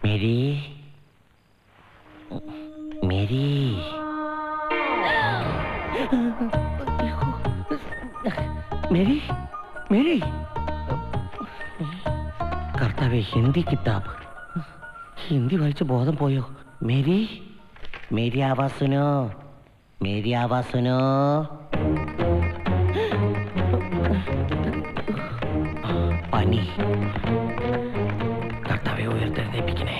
Mary Mary Mary Mary കർത്താവെ ഹിന്ദി കിതാബ് ഹിന്ദി വായിച്ച് ബോധം പോയോ മേരി മേരി ആവാസ് സുനോ മേരി ആവാസ് സുനോ പനി കർത്താവെ ഉയർത്തെഴുന്നേപ്പിക്കണേ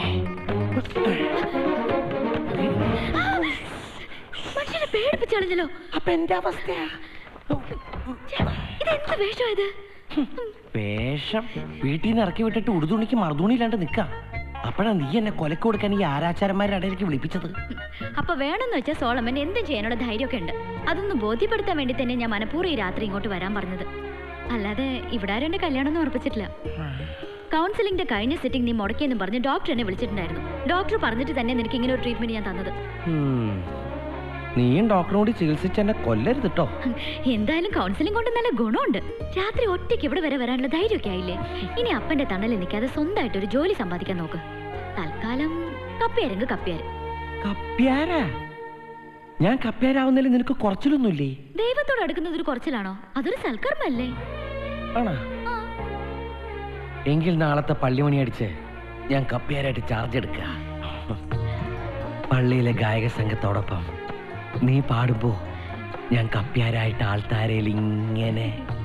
മനുഷ്യനെ പേടിപ്പിച്ചാളഞ്ഞല്ലോ അപ്പൊ എന്റെ അവസ്ഥയാ ഇതെന്ത് വേഷമായത് വേഷം വീട്ടിൽ നിന്ന് ഇറക്കി വിട്ടിട്ട് ഉടുതുണിക്ക് മറുതുണിയില്ലാണ്ട് നിക്കാം അപ്പോഴാ നീ എന്നെ കൊലക്ക് കൊടുക്കാൻ ഈ ആരാച്ചാരന്മാരുടെ ഇടയിലേക്ക് വിളിപ്പിച്ചത് അപ്പൊ വേണമെന്ന് വെച്ചാൽ സോളമൻ എന്തും ചെയ്യാനുള്ള ധൈര്യമൊക്കെ ഉണ്ട് അതൊന്ന് ബോധ്യപ്പെടുത്താൻ വേണ്ടി തന്നെ ഞാൻ മനഃപൂർവ്വം ഈ രാത്രി ഇങ്ങോട്ട് വരാൻ പറഞ്ഞത് അല്ലാതെ ഇവിടെ ആരും എന്റെ കല്യാണം ഒന്നും ഉറപ്പിച്ചിട്ടില്ല കൗൺസിലിംഗിന്റെ കഴിഞ്ഞ സിറ്റിംഗ് നീ മുടക്കിയെന്ന് പറഞ്ഞ് ഡോക്ടർ എന്നെ വിളിച്ചിട്ടുണ്ടായിരുന്നു ഡോക്ടർ പറഞ്ഞിട്ട് തന്നെ നിനക്ക് ഇങ്ങനെ ഒരു ട്രീറ്റ്മെന്റ് ഞാൻ തന്നത് ഉം. നീയും ഡോക്ടറും കൂടി ചികിത്സിച്ച് എന്നെ കൊല്ലരുത് കേട്ടോ എന്തായാലും കൗൺസിലിംഗ് കൊണ്ട് നല്ല ഗുണമുണ്ട് രാത്രി ഒറ്റയ്ക്ക് ഇവിടെ വരെ വരാനുള്ള ധൈര്യമൊക്കെ ആയില്ലേ ഇനി അപ്പന്റെ തണലിൽ നിൽക്കാതെ സ്വന്തമായിട്ട് ഒരു ജോലി സമ്പാദിക്കാൻ നോക്ക് തൽക്കാലം കപ്പിയാരെങ്കിൽ കപ്പിയാര് കപ്പ്യാരാ ഞാൻ കപ്പ്യാരാവുന്നതിൽ നിനക്ക് കുറച്ചിലൊന്നുമില്ലേ ദൈവത്തോട് അടുക്കുന്നത് ഒരു കുറച്ചിലാണോ അതൊരു സൽക്കർമ്മല്ലേ ആണോ ആ. എങ്കിൽ നാളത്തെ പള്ളിമണി അടിച്ച് ഞാൻ കപ്പ്യാരായിട്ട് ചാർജ് എടുക്കുക പള്ളിയിലെ ഗായക സംഘത്തോടൊപ്പം നീ പാടുമ്പോ ഞാൻ കപ്പ്യാരായിട്ട് ആൾത്താരയിൽ ഇങ്ങനെ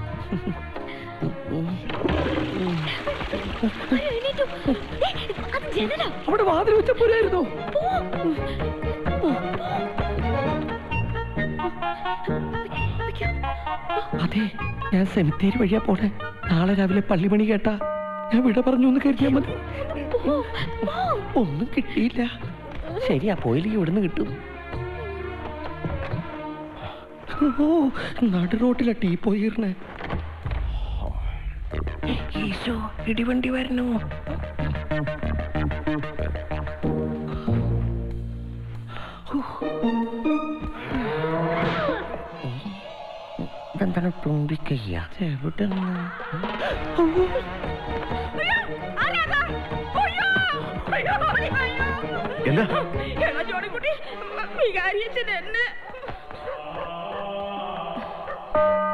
അയ്യോ, എണീറ്റു. ദേ, അത് ജനലാ. അവിടെ വാതിൽ വെച്ചപ്പോരായിരുന്നു പോ. പോ, പോ. അയ്യോ. അതെ ഞാൻ സെമിത്തേരി വഴിയാ പോണേ നാളെ രാവിലെ പള്ളിമണി കേട്ടാ ഞാൻ വിട പറഞ്ഞു എന്ന് കരുതിയാ മതി പോ, പോ. ഒന്നും കിട്ടിയില്ല ശരിയാ പോയില്ലെങ്കിൽ ഇവിടുന്ന് കിട്ടും ഓ നടു റോട്ടിലാ ടീ പോയിരുന്നേ ഈശോ ഇടിവണ്ടി വരണോ ഇതെന്താണ് തുമ്പിക്കയ്യ എവിടെ എന്താ എടാ ജോണിക്കുട്ടി വികാരിയച്ഛൻ എന്നെ